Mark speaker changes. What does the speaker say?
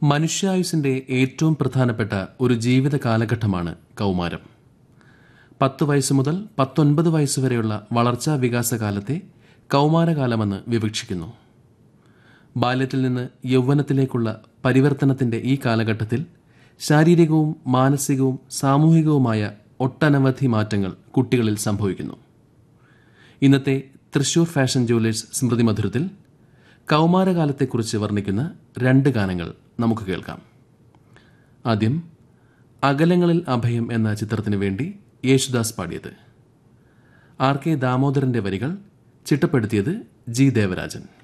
Speaker 1: മനുഷ്യായുസിന്റെ ഏറ്റവും പ്രധാനപ്പെട്ട ഒരു ജീവിത കാലഘട്ടമാണ് കൗമാരം പത്ത് വയസ്സ് മുതൽ പത്തൊൻപത് വയസ്സ് വരെയുള്ള വളർച്ചാ വികാസകാലത്തെ കൗമാരകാലമെന്ന് വിവക്ഷിക്കുന്നു ബാല്യത്തിൽ നിന്ന് യൗവനത്തിലേക്കുള്ള പരിവർത്തനത്തിന്റെ ഈ കാലഘട്ടത്തിൽ ശാരീരികവും മാനസികവും സാമൂഹികവുമായ ഒട്ടനവധി മാറ്റങ്ങൾ കുട്ടികളിൽ സംഭവിക്കുന്നു ഇന്നത്തെ തൃശൂർ ഫാഷൻ ജുവലേഴ്സ് സ്മൃതി മധുരത്തിൽ കൗമാരകാലത്തെക്കുറിച്ച് വർണ്ണിക്കുന്ന രണ്ട് ഗാനങ്ങൾ നമുക്ക് കേൾക്കാം ആദ്യം അകലങ്ങളിൽ അഭയം എന്ന ചിത്രത്തിനു വേണ്ടി യേശുദാസ് പാടിയത് ആർ കെ ദാമോദരന്റെ വരികൾ ചിട്ടപ്പെടുത്തിയത് ജി ദേവരാജൻ